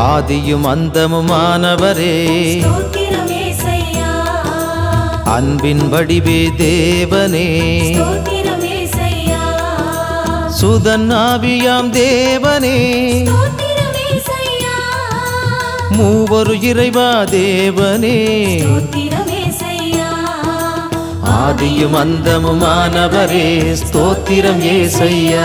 ஆதியும் அந்தமுமானவரே ஸ்தோத்திரம் ஏசையா அன்பின் வடிவே தேவனே ஸ்தோத்திரம் ஏசையா சுதன் ஆவியாம் தேவனே ஸ்தோத்திரம் ஏசையா மூவரு இறைவா தேவனே ஸ்தோத்திரம் ஏசையா ஆதியும் அந்தமுமானவரே ஸ்தோத்திரம் ஏசையா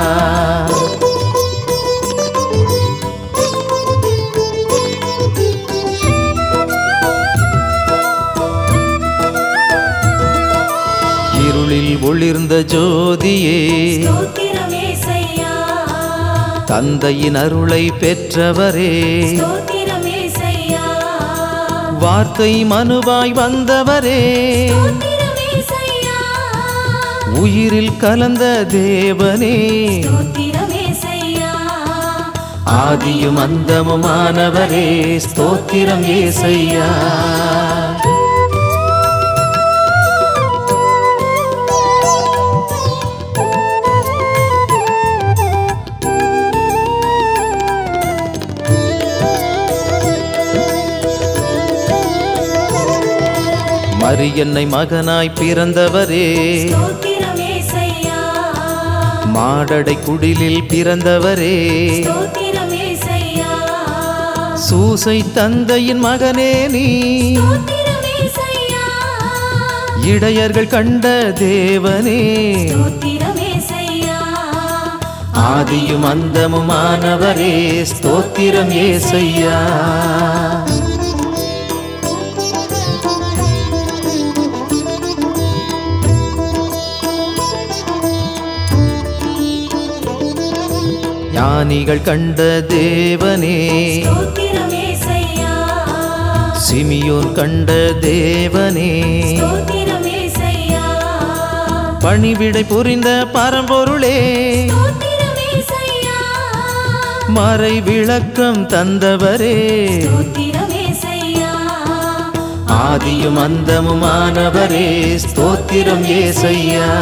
இருளில் ஒளிர்ந்த ஜோதியே ஸ்தோத்திரம் ஏசையா தந்தையின் அருளை பெற்றவரே ஸ்தோத்திரம் ஏசையா வார்த்தை மனுவாய் வந்தவரே ஸ்தோத்திரம் ஏசையா உயிரில் கலந்த தேவனே ஸ்தோத்திரம் ஏசையா ஆதியும் அந்தமுமானவரே ஸ்தோத்திரம் ஏசையா மரியன்னை மகனாய் பிறந்தவரே ஸ்தோத்திரம் ஏசையா மாடடை குடிலில் பிறந்தவரே ஸ்தோத்திரம் ஏசையா சூசை தந்தையின் மகனே நீ ஸ்தோத்திரம் ஏசையா இடையர்கள் கண்ட தேவனே ஸ்தோத்திரம் ஏசையா ஆதியும் அந்தமுமானவரே ஸ்தோத்திரம் ஏசையா ஞானிகள் கண்ட தேவனே ஸ்தோத்திரம் ஏசையா சிமியோன் கண்ட தேவனே ஸ்தோத்திரம் ஏசையா பணிவிடை புரிந்த பரம்பொருளே ஸ்தோத்திரம் ஏசையா மறை விளக்கம் தந்தவரே ஸ்தோத்திரம் ஏசையா ஆதியும் அந்தமுமானவரே ஸ்தோத்திரம் ஏசையா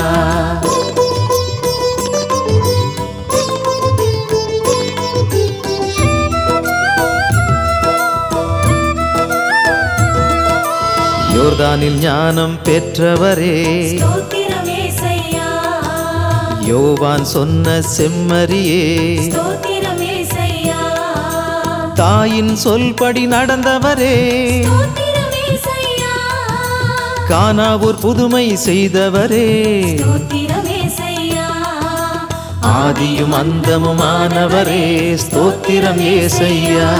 யோர்தானில் ஞானம் பெற்றவரே ஸ்தோத்திரம் ஏசையா யோவான் சொன்ன செம்மறியே ஸ்தோத்திரம் ஏசையா தாயின் சொல்படி நடந்தவரே ஸ்தோத்திரம் ஏசையா கானாவூர் புதுமை செய்தவரே ஸ்தோத்திரம் ஏசையா ஆதியும் அந்தமுமானவரே ஸ்தோத்திரம் ஏசையா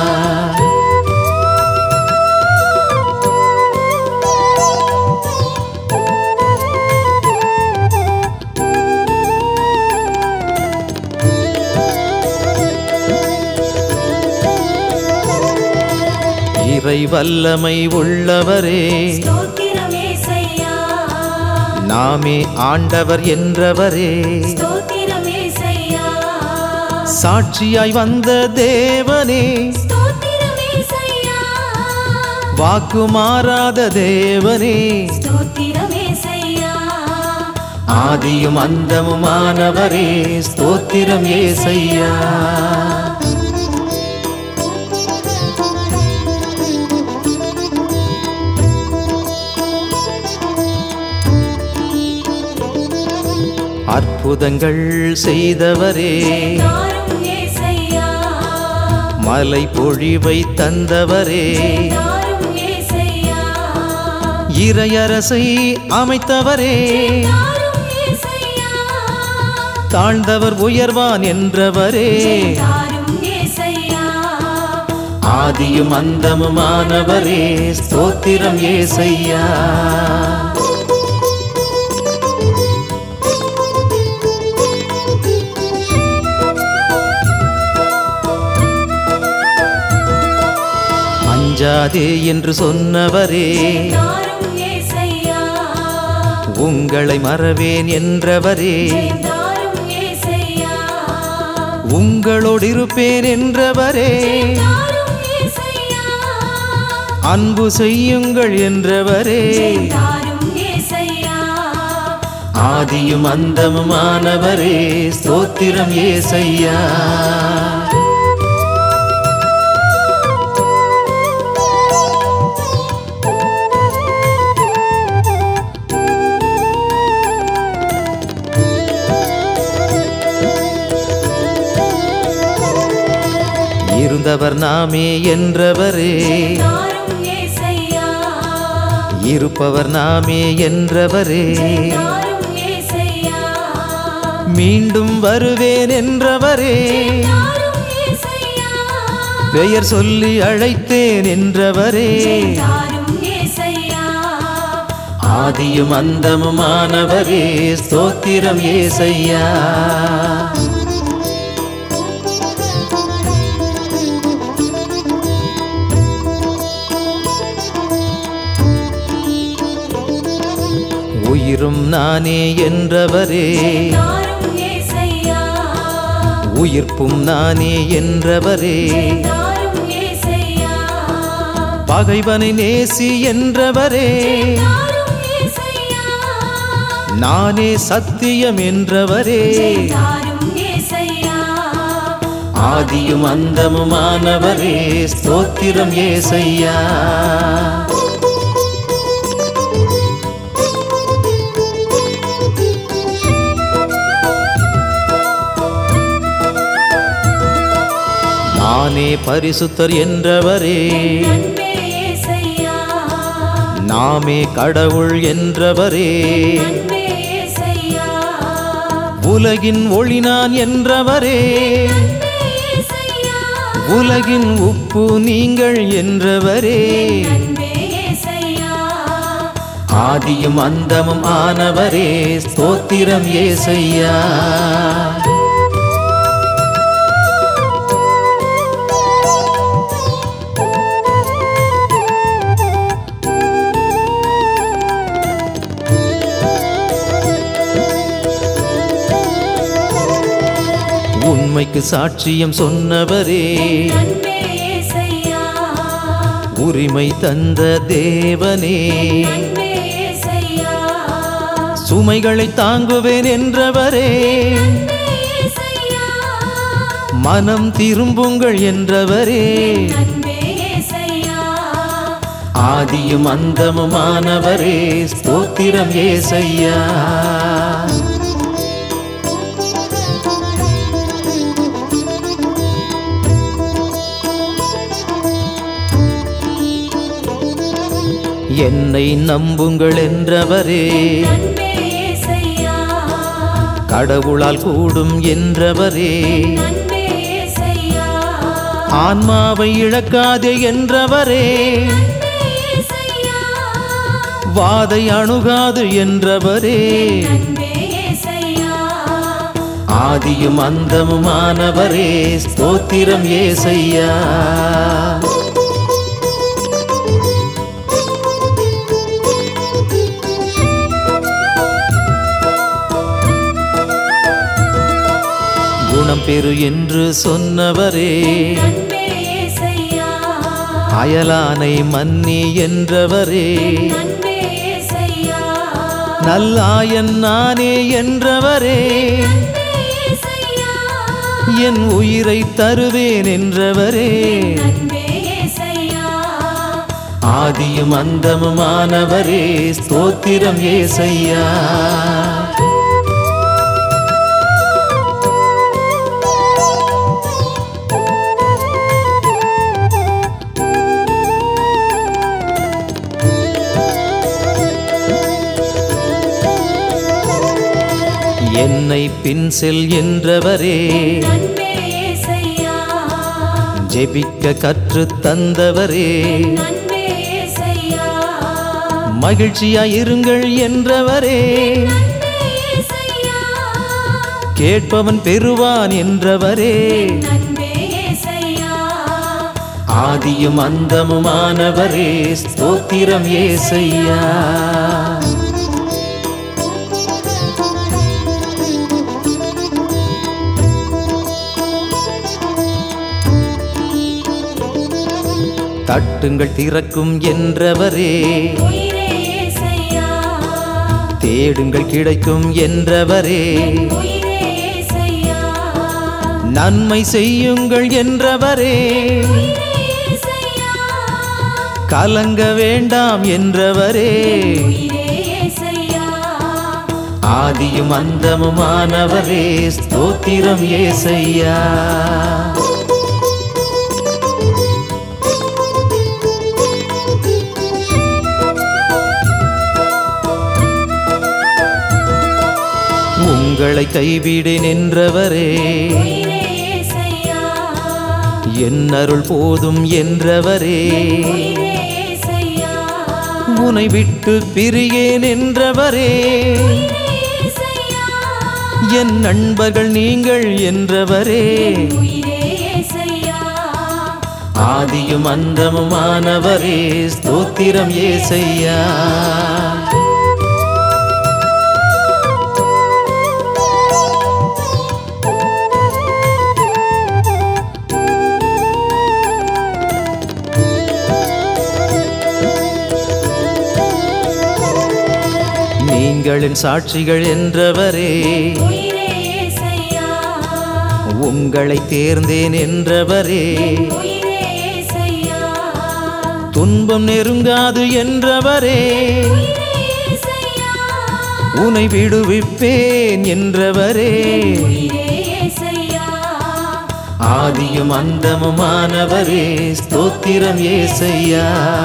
இறை வல்லமை உள்ளவரே ஸ்தோத்திரம் ஏசையா நாமே ஆண்டவர் என்றவரே ஸ்தோத்திரம் ஏசையா சாட்சியாய் வந்த தேவனே ஸ்தோத்திரம் ஏசையா வாக்கு மாறாத தேவனே ஸ்தோத்திரம் ஏசையா ஆதியும் அந்தமுமானவரே ஸ்தோத்திரம் ஏசையா அற்புதங்கள் செய்தவரே தாரும் ஏசையா மலை பொழிவை தந்தவரே தாரும் ஏசையா இறையரசை அமைத்தவரே தாரும் ஏசையா தாழ்ந்தவர் உயர்வான் என்றவரே தாரும் ஏசையா ஆதியும் அந்தமுமானவரே ஸ்தோத்திரம் ஏசையா அஞ்சாதே என்று சொன்னவரே தாரும் ஏசையா உங்களை மறவேன் என்றவரே தாரும் ஏசையா உங்களோடு இருப்பேன் என்றவரே தாரும் ஏசையா அன்பு செய்யுங்கள் என்றவரே தாரும் ஏசையா ஆதியும் அந்தமுமானவரே ஸ்தோத்திரம் ஏசையா வந்தவர் நாமே என்றவரே தாரும் ஏசையா இருப்பவர் நாமே என்றவரே தாரும் ஏசையா மீண்டும் வருவேன் என்றவரே தாரும் ஏசையா பெயர் சொல்லி அழைத்தேன் என்றவரே தாரும் ஏசையா ஆதியும் அந்தமுமானவரே ஸ்தோத்திரம் ஏசையா உயிரும் நானே என்றவரே தாரும் ஏசையா உயிர்ப்பும் நானே என்றவரே தாரும் ஏசையா பகைவனை நேசி என்றவரே தாரும் ஏசையா நானே சத்தியம் என்றவரே தாரும் ஏசையா ஆதியும் அந்தமுமானவரே ஸ்தோத்திரம் ஏசையா நானே பரிசுத்தர் என்றவரே அன்பே ஏசையா நாமே கடவுள் என்றவரே அன்பே ஏசையா உலகின் ஒளி நான் என்றவரே அன்பே ஏசையா உலகின் உப்பு நீங்கள் என்றவரே அன்பே ஏசையா ஆதியும் அந்தமும் ஆனவரே ஸ்தோத்திரம் ஏசையா உண்மைக்கு சாட்சியம் சொன்னவரே அன்பே ஏசையா உரிமை தந்த தேவனே அன்பே ஏசையா சுமைகளை தாங்குவேன் என்றவரே அன்பே ஏசையா மனம் திரும்புங்கள் என்றவரே அன்பே ஏசையா ஆதியும் அந்தமுமானவரே ஸ்தோத்திரம் ஏசையா என்னை நம்புங்கள் என்றவரே அன்பே ஏசையா கடவுளால் கூடும் என்றவரே அன்பே ஏசையா ஆன்மாவை இழக்காதே என்றவரே அன்பே ஏசையா வாதை அணுகாது என்றவரே அன்பே ஏசையா ஆதியும் அந்தமுமானவரே ஸ்தோத்திரம் ஏசையா குணம் பெறு என்று சொன்னவரே அன்பே ஏசையா அயலானை மன்னி என்றவரே அன்பே ஏசையா நல்லாயன் நானே என்றவரே அன்பே ஏசையா என் உயிரை தருவேன் என்றவரே அன்பே ஏசையா ஆதியும் அந்தமுமானவரே ஸ்தோத்திரம் ஏசையா என்னை பின் செல் என்றவரே அன்பே ஏசையா ஜெபிக்க கற்று தந்தவரே அன்பே ஏசையா மகிழ்ச்சியாயிருங்கள் என்றவரே அன்பே ஏசையா கேட்பவன் பெறுவான் என்றவரே அன்பே ஏசையா ஆதியும் அந்தமுமானவரே ஸ்தோத்திரம் ஏசையா தட்டுங்கள் திறக்கும் என்றவரே உயிரே ஏசையா தேடுங்கள் கிடைக்கும் என்றவரே உயிரே ஏசையா நன்மை செய்யுங்கள் என்றவரே உயிரே ஏசையா கலங்க வேண்டாம் என்றவரே உயிரே ஏசையா ஆதியும் அந்தமுமானவரே ஸ்தோத்திரம் ஏசையா உங்களை கைவிடேன் என்றவரே உயிரே ஏசையா என் அருள் போதும் என்றவரே உயிரே ஏசையா உனை விட்டு பிரியேன் என்றவரே உயிரே ஏசையா என் நண்பர்கள் நீங்கள் என்றவரே உயிரே ஏசையா ஆதியும் அந்தமுமானவரே ஸ்தோத்திரம் ஏசையா நீங்களின் சாட்சிகள் என்றவரே உயிரே ஏசையா உங்களை தேர்ந்தேன் என்றவரே உயிரே ஏசையா துன்பம் நெருங்காது என்றவரே உயிரே ஏசையா உனை விடுவிப்பேன் என்றவரே உயிரே ஏசையா ஆதியும் அந்தமுமானவரே ஸ்தோத்திரம் ஏசையா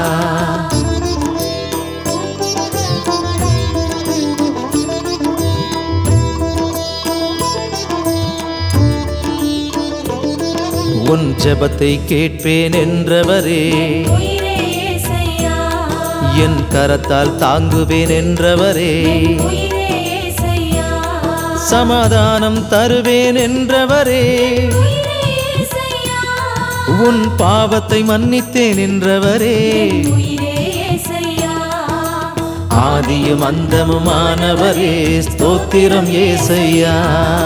உன் ஜெபத்தை கேட்பேன் என்றவரே உயிரே ஏசையா என் கரத்தால் தாங்குவேன் என்றவரே உயிரே ஏசையா சமாதானம் தருவேன் என்றவரே உயிரே ஏசையா உன் பாவத்தை மன்னித்தேன் என்றவரே உயிரே ஏசையா ஆதியும் அந்தமுமானவரே ஸ்தோத்திரம் ஏசையா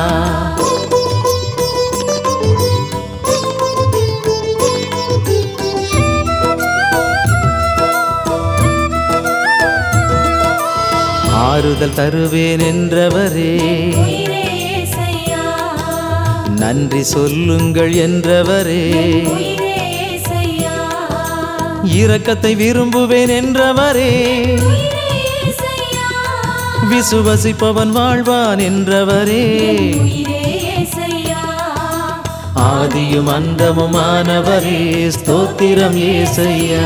ஆறுதல் தருவேன் என்றவரே உயிரே ஏசையா நன்றி சொல்லுங்கள் என்றவரே உயிரே ஏசையா இரக்கத்தை விரும்புவேன் என்றவரே உயிரே ஏசையா விசுவசிப்பவன் வாழ்வான் என்றவரே உயிரே ஏசையா ஆதியும் அந்தமுமானவரே ஸ்தோத்திரம் ஏசையா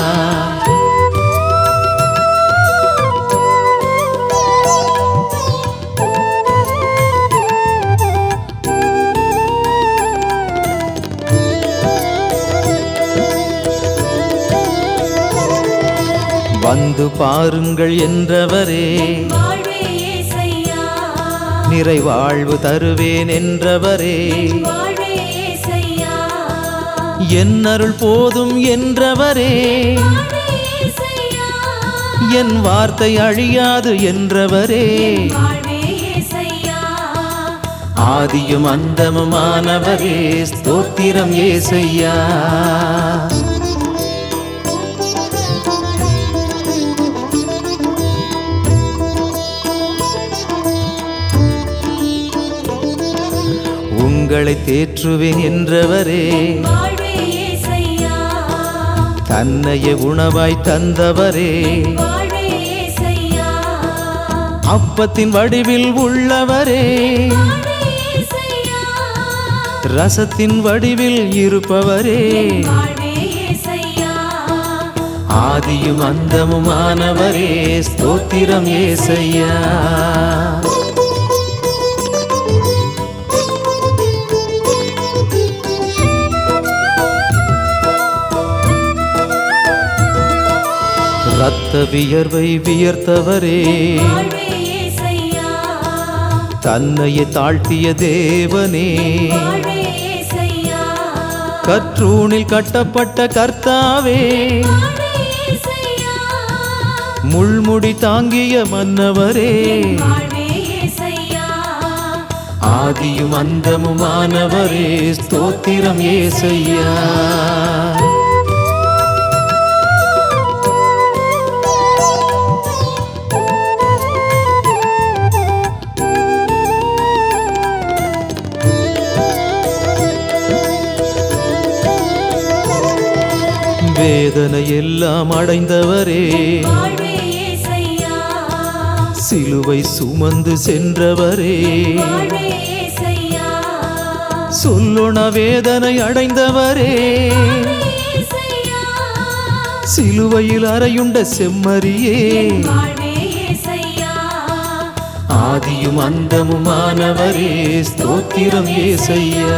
வந்து பாருங்கள் என்றவரே வாழ்வே ஏசையா நிறைவாழ்வு தருவேன் என்றவரே வாழ்வே ஏசையா என் அருள் போதும் என்றவரே வாழ்வே ஏசையா என் வார்த்தை அழியாது என்றவரே வாழ்வே ஏசையா ஆதியும் அந்தமுமானவரே ஸ்தோத்திரம் ஏசையா உங்களை தேற்றுவேன் என்றவரே வாழ்வே ஏசையா தன்னைய உணவாய் தந்தவரே வாழ்வே ஏசையா அப்பத்தின் வடிவில் உள்ளவரே வாழ்வே ஏசையா ரசத்தின் வடிவில் இருப்பவரே வாழ்வே ஏசையா ஆதியும் அந்தமுமானவரே ஸ்தோத்திரம் ஏசையா ரத்த வியர்வை வியர்த்தவரே வாழ்வே ஏசையா தன்னையே தாழ்த்திய தேவனே வாழ்வே ஏசையா கற்றூணில் கட்டப்பட்ட கர்த்தாவே வாழ்வே ஏசையா முள்முடி தாங்கிய மன்னவரே வாழ்வே ஏசையா ஆதியும் அந்தமுமானவரே ஸ்தோத்திரம் ஏசையா வேதனை எல்லாம் அடைந்தவரே வாழ்வே ஏசையா சிலுவை சுமந்து சென்றவரே வாழ்வே ஏசையா சொல்லொண வேதனை அடைந்தவரே ஏசையா சிலுவையில் அறையுண்ட செம்மறியே வாழ்வே ஏசையா ஆதியும் அந்தமுமானவரே ஸ்தோத்திரம் ஏசையா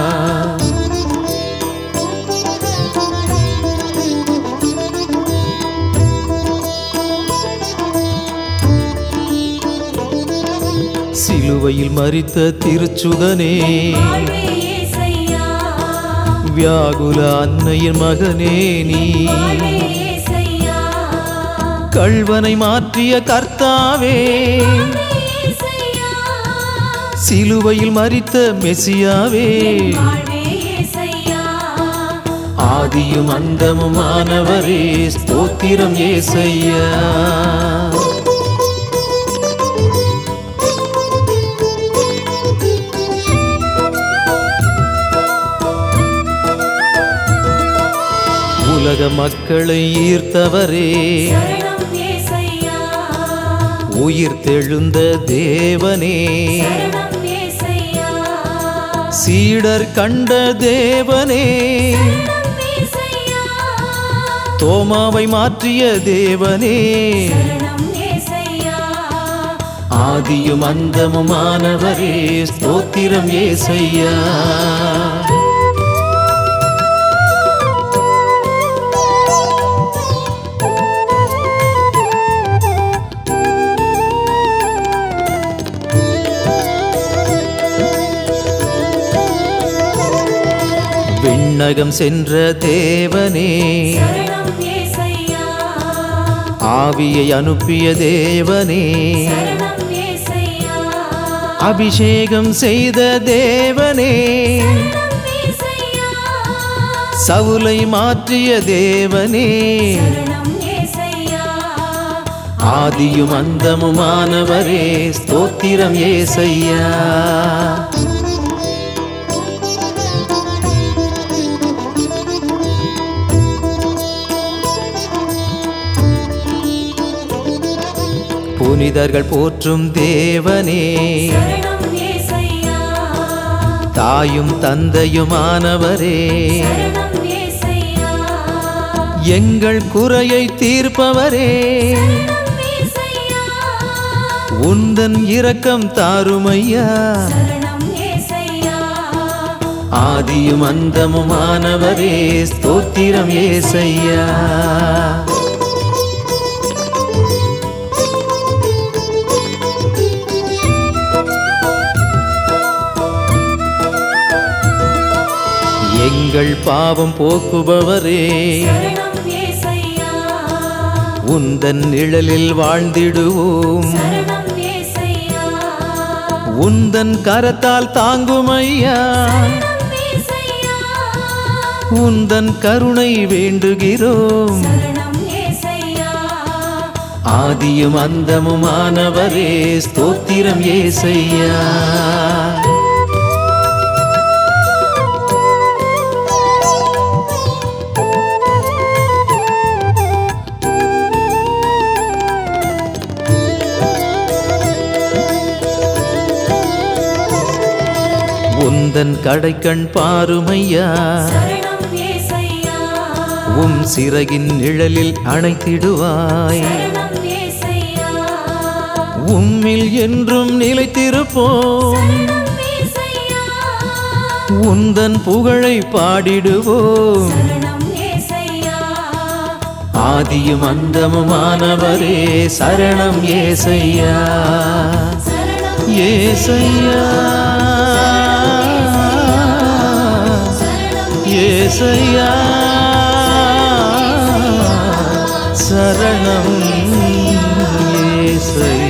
சிலுவையில் மரித்த திருச்சுதனே வாழ்வே இயேசையா வியாகுல அன்னையின் மகனே நீ வாழ்வே இயேசையா கள்வனை மாற்றிய கர்த்தாவே வாழ்வே இயேசையா சிலுவையில் மரித்த மெசியாவே வாழ்வே இயேசையா ஆதியும் அந்தமுமானவரே ஸ்தோத்திரம் ஏசையா உலக மக்களை ஈர்த்தவரே சரணம் இயேசையா உயிர் தெழுந்த தேவனே சரணம் இயேசையா சீடர் கண்ட தேவனே சரணம் இயேசையா தோமாவை மாற்றிய தேவனே சரணம் இயேசையா ஆதியும் அந்தமுமானவரே ஸ்தோத்திரம் ஏசையா விண்ணகம் சென்ற தேவனே சரணம் இயேசையா ஆவியை அனுப்பிய தேவனே சரணம் இயேசையா அபிஷேகம் செய்த தேவனே சரணம் இயேசையா சவுலை மாற்றிய தேவனே சரணம் இயேசையா ஆதியும் அந்தமுமானவரே ஸ்தோத்திரம் ஏசையா புனிதர்கள் போற்றும் தேவனே சரணம் இயேசையா தாயும் தந்தையுமானவரே சரணம் இயேசையா எங்கள் குறையை தீர்ப்பவரே சரணம் இயேசையா உந்தன் இரக்கம் தாருமையா சரணம் இயேசையா ஆதியும் அந்தமுமானவரே ஸ்தோத்திரம் ஏசையா எங்கள் பாவம் போக்குபவரே சரணம் இயேசையா உந்தன் நிழலில் வாழ்ந்திடுவோம் சரணம் இயேசையா உந்தன் கரத்தால் தாங்குமையா சரணம் இயேசையா உந்தன் கருணை வேண்டுகிறோம் சரணம் இயேசையா ஆதியும் அந்தமுமானவரே ஸ்தோத்திரம் ஏசையா உந்தன் கடைக்கண் பாருமையா சரணம் இயேசையா உம் சிறகின் நிழலில் அணைத்திடுவாய் சரணம் இயேசையா உம்மில் என்றும் நிலைத்திருப்போம் சரணம் இயேசையா உந்தன் புகழை பாடிடுவோம் சரணம் இயேசையா ஆதியும் அந்தமுமானவரே சரணம் ஏசையா சரணம் ஏசையா சரணம் ஏசையா சரணம் ஏசையா